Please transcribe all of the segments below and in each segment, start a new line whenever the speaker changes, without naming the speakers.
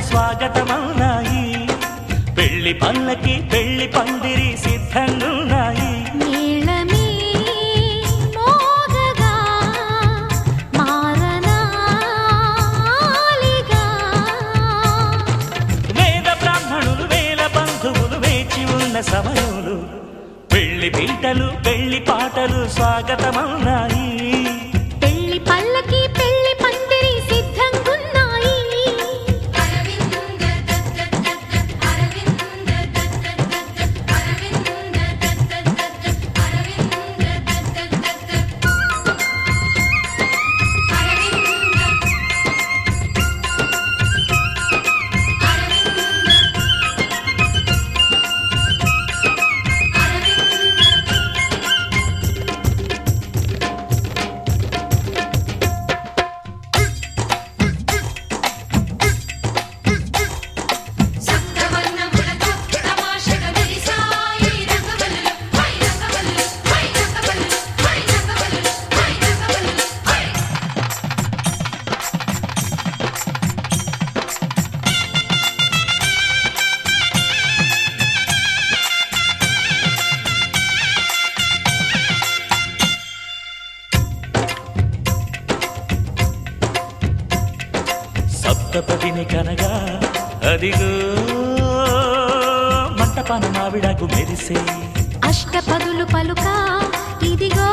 స్వాగతమవునాయి పెళ్లి పల్లకి పెళ్లి పందిరి సిద్ధంగున్నాయి
నీళమే మోగగా మారనాలిగా
వేద బ్రాహ్మణులు వేల బంధువులు వేచి ఉన్న సమయంలో పెళ్లి పీటలు పెళ్లి పాటలు స్వాగతమవునాయి
పెళ్లి పల్లకి పెళ్లి పందిరి సిద్ధంగున్నాయి
సప్తవర్ణములతో తమాషగ మెరిసాయి రంగవల్లులు హై రంగవల్లులు హై రంగవల్లులు హై రంగవల్లులు హై రంగవల్లులు హై
సప్తపదిని కనగా అదిగో మంటపాన మావిడకు మెరిసే
అష్టపదులు పలుక ఇదిగో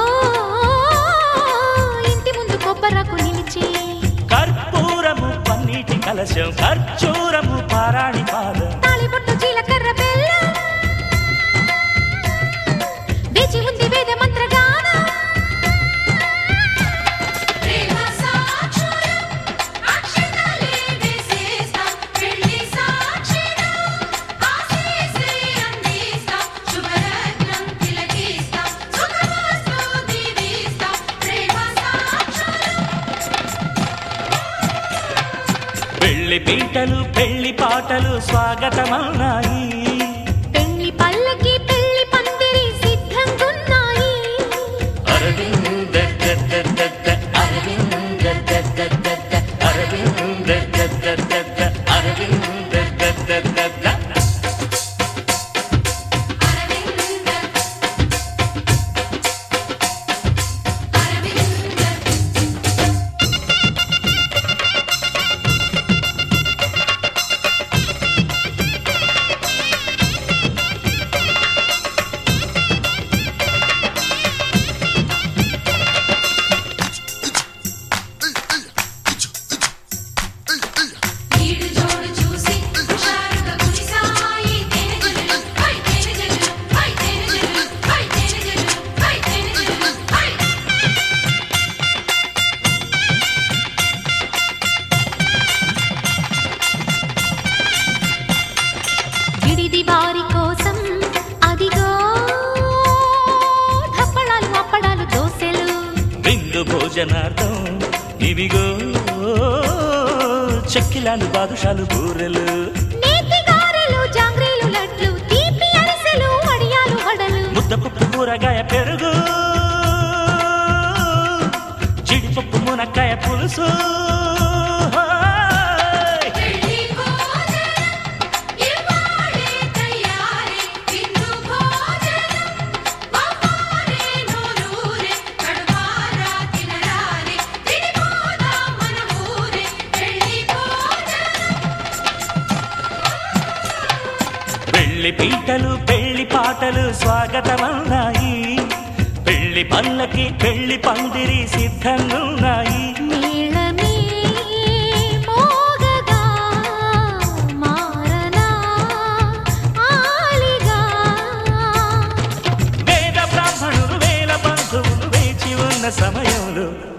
ఇంటి ముందు కొబ్బరకు నిలిచే
కర్పూరము పన్నీటి కలశం ఖర్చూరము పారాణి పాదం
తాళిబొట్టు జీలకర్ర బెల్లం వేచి ఉంది వేద మంత్రగానం
ప్రేమ సాక్షులు అక్షతలే వేసేస్తాం పెళ్లి సాక్షిగా ఆశీస్సే అందిస్తాం శుభరత్నం తిలకిస్తాం సుఖమస్తు దీవిస్తాం ప్రేమ సాక్షులు
పెళ్లి పీటలు పెళ్లి పాటలు స్వాగతమన్నాయి
పెళ్లి పల్లకి పెళ్లి పందిరి సిద్ధంగున్నాయి
అరవింద దద్దద్దద్ద, అరవింద దద్దద్దద్ద, అరవింద దద్దద్దద్ద, అరవింద దద్దద్దద్ద.
ఈడు జోడు చూసి హుషారుగా కురిసాయి తేనెజల్లులు హై తేనెజల్లులు హై తేనెజల్లులు హై తేనెజల్లులు హై తేనెజల్లులు హై
విడిది వారి కోసం అదిగో ధప్పడాలు అప్పడాలు దోసెలు
విందు భోజనార్థం ఇవిగో చెక్కిలాలు బాదుషాలు బూరెలు
నేతి గారెలు జాంగ్రీలు లడ్లు తీపి అరిసెలు వడియాలు వడలు
ముద్దపప్పు కూరగాయ పెరుగు జీడిపప్పు మునక్కాయ పులుసు
పెళ్లి భోజనం ఇవాళే తయారీ విందు భోజనం బాబారే నోరూరే కడుపారా తినరారే తినిపోదాం మన ఊరే పెళ్లి భోజనం
పెళ్లి పీటలు పెళ్లి పాటలు స్వాగతమన్నాయి పెళ్లి పల్లకి పెళ్లి పందిరి సిద్ధంగున్నాయి
నీళమే మోగగా మారనా ఆలిగా
వేద బ్రాహ్మణులు వేల బంధువులు వేచి ఉన్న సమయంలో